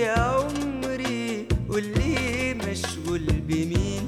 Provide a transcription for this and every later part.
يا عمري واللي مشغول بمين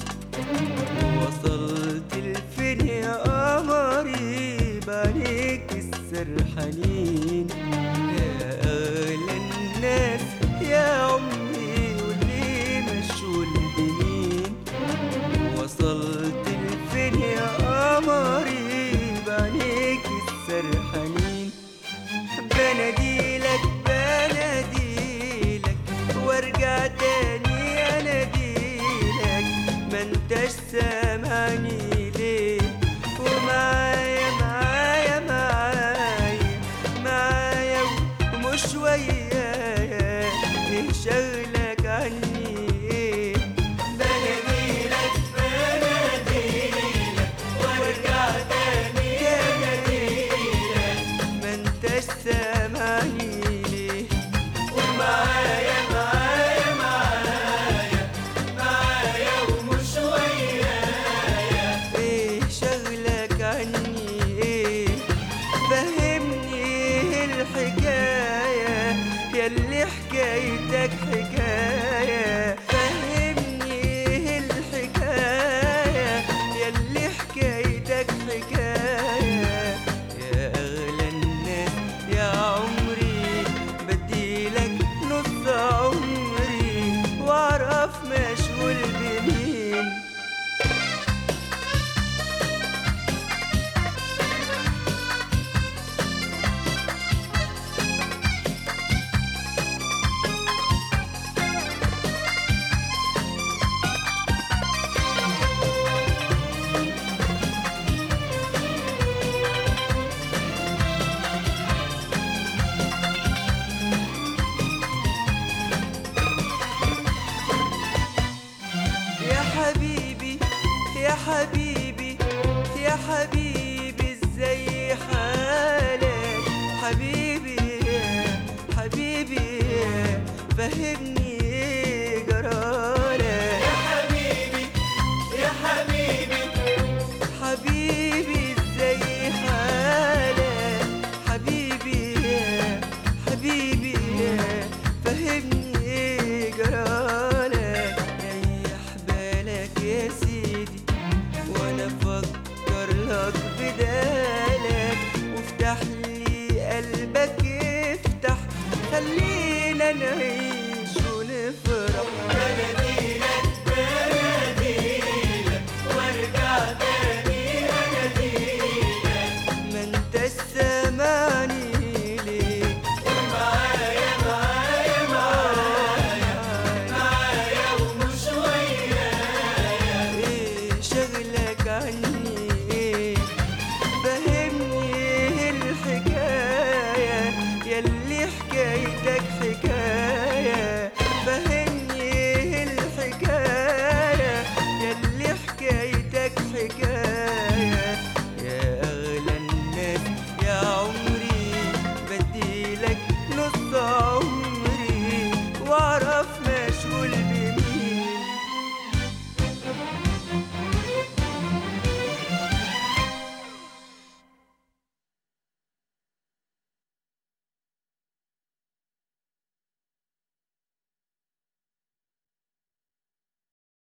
وصلت لفين يا قمري بعينيك السرحانين يا أغلى الناس يا عمري واللي مشغول بمين وصلت لفين يا قمري بعينيك السرحانين بناديلك بناديلك وارجع تاني اناديلك ما انتش سامعني ليه ومعايا معايا معايا معايا ومش ويايا ايه شغلك عني ايه بناديلك بناديلك وارجع تاني اناديلك ما انتش سامعني ليه ومعايا معايا معايا معايا ومش ويايا ايه شغلك عني ايه فهمني ايه الحكاية ياللي حكايتك حكاية فهمني ايه الحكاية ياللي حكايتك حكاية يا أغلى الناس يا عمري بديلك نص عمري وأعرف مشغول بمين يا حبيبي يا حبيبي يا حبيبي ازاي حالك حبيبي حبيبي فهمني ايه جرالك يا حبيبي يا حبيبي حبيبي ازاي حالك حبيبي حبيبي فهمني ايه جرالك ريح بالك يا سيدي وانا افكر لك بدالك وافتح لي قلبك افتح خلينا نعيش